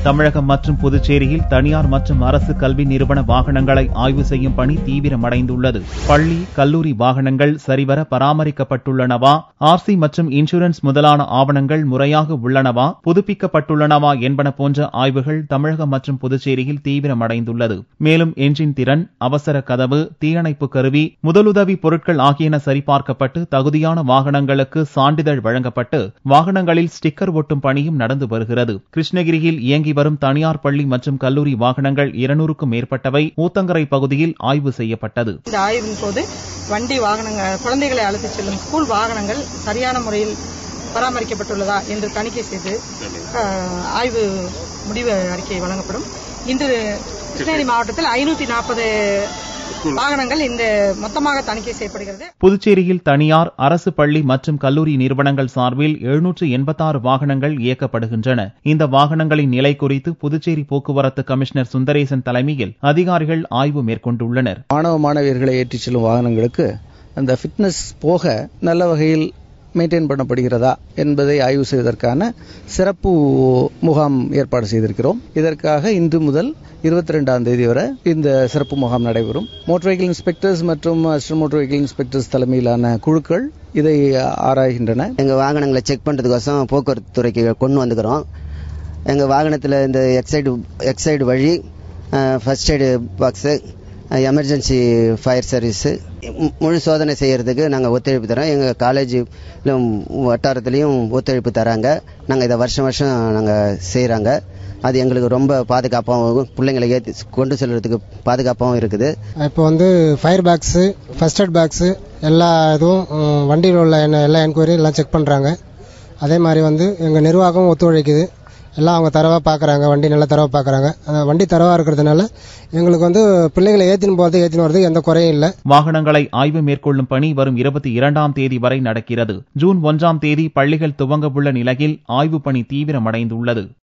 தமிழகம் மற்றும் புதுச்சேரியில் தனியார் மற்றும் அரசு கல்வி நிறுவன வாகனங்களை ஆய்வு செய்யும் பணி தீவிரமடைந்துள்ளது பள்ளி கல்லூரி வாகனங்கள் சரிவர பராமரிக்கப்பட்டுள்ளனவா ஆர்சி மற்றும் இன்சூரன்ஸ் முதலான ஆவணங்கள் முறையாக உள்ளனவா புதுப்பிக்கப்பட்டுள்ளனவா என்பன போன்ற ஆய்வுகள் தமிழகம் மற்றும் புதுச்சேரியில் தீவிரமடைந்துள்ளது மேலும் என்ஜின் திறன் அவசர கதவு தீயணைப்பு கருவி முதலுதவி பொருட்கள் ஆகியன சரிபார்க்கப்பட்டு தகுதியான வாகனங்களுக்கு சான்றிதழ் வழங்கப்பட்டு வாகனங்களில் ஸ்டிக்கர் ஒட்டும் பணியும் நடந்து வருகிறது கிருஷ்ணகிரியில் இயங்கி வரும் தனியார் பள்ளி மற்றும் கல்லூரி வாகனங்கள் இருநூறுக்கும் மேற்பட்டவை ஊத்தங்கரை பகுதியில் ஆய்வு செய்யப்பட்டது இந்த ஆய்வின் போது வண்டி வாகனங்கள் குழந்தைகளை அழைத்துச் செல்லும் ஸ்கூல் வாகனங்கள் சரியான முறையில் பராமரிக்கப்பட்டுள்ளதா என்று தணிக்கை செய்து அஹ், ஆய்வு முடிவு அறிக்கை வழங்கப்படும் இன்று கிருஷ்ணகிரி மாவட்டத்தில் ஐநூத்தி நாற்பது வாகனங்கள் இந்த மொத்தமாக தணிக்கை செய்யப்படுகிறது புதுச்சேரியில் தனியார் அரசு பள்ளி மற்றும் கல்லூரி நிறுவனங்கள் சார்பில் எழுநூற்று எண்பத்தாறு வாகனங்கள் இயக்கப்படுகின்றன இந்த வாகனங்களின் நிலை குறித்து புதுச்சேரி போக்குவரத்து கமிஷனர் சுந்தரேசன் தலைமையில் அதிகாரிகள் ஆய்வு மேற்கொண்டுள்ளனர் மாணவ மாணவியர்களை ஏற்றிச் செல்லும் வாகனங்களுக்கு அந்த ஃபிட்னஸ் போக நல்ல வகையில் மெயின்டைன் பண்ணப்படுகிறதா என்பதை ஆய்வு செய்வதற்கான சிறப்பு முகாம் ஏற்பாடு செய்திருக்கிறோம் இதற்காக இன்று முதல் இருபத்தி ரெண்டாம் தேதி வரை இந்த சிறப்பு முகாம் நடைபெறும் மோட்டார் வெஹிக்கிள் இன்ஸ்பெக்டர்ஸ் மற்றும் அசிஸ்டன்ட் மோட்டார் வெஹிக்கிள் இன்ஸ்பெக்டர்ஸ் தலைமையிலான குழுக்கள் இதை ஆராய்கின்றன எங்கள் வாகனங்களை செக் பண்ணுறதுக்கோசம் போக்குவரத்து துறைக்கு கொண்டு வந்துக்கிறோம் எங்கள் வாகனத்தில் இந்த எக்ஸைடு எக்ஸைடு வழி first aid box emergency fire service முழு சோதனை செய்யறதுக்கு நாங்கள் ஒத்துழைப்பு தரோம் எங்கள் காலேஜ் வட்டாரத்துலேயும் ஒத்துழைப்பு தராங்க நாங்கள் இதை வருஷம் வருஷம் நாங்கள் செய்கிறாங்க அது எங்களுக்கு ரொம்ப பாதுகாப்பாகவும் பிள்ளைங்களை ஏற்றி கொண்டு செல்றதுக்கு பாதுகாப்பாகவும் இருக்குது இப்போ வந்து fire box first aid box எல்லா இதுவும் உம், வண்டியில் உள்ள என்ன எல்லா என்கொயரி எல்லாம் செக் பண்ணுறாங்க அதே மாதிரி வந்து எங்கள் நிர்வாகம் ஒத்துழைக்குது எல்லாம் அவங்க தரவாக பார்க்குறாங்க வண்டி நல்லா தரவாக பார்க்குறாங்க அந்த வண்டி தரவாக இருக்கிறதுனால எங்களுக்கு வந்து பிள்ளைகளை ஏற்றின்னு போகிறது ஏற்றின்னு வரதுக்கு எந்த குறையும் இல்லை வாகனங்களை ஆய்வு மேற்கொள்ளும் பணி வரும் இருபத்தி இரண்டாம் தேதி வரை நடக்கிறது ஜூன் ஒன்றாம் தேதி பள்ளிகள் துவங்க உள்ள நிலையில் ஆய்வு பணி தீவிரமடைந்துள்ளது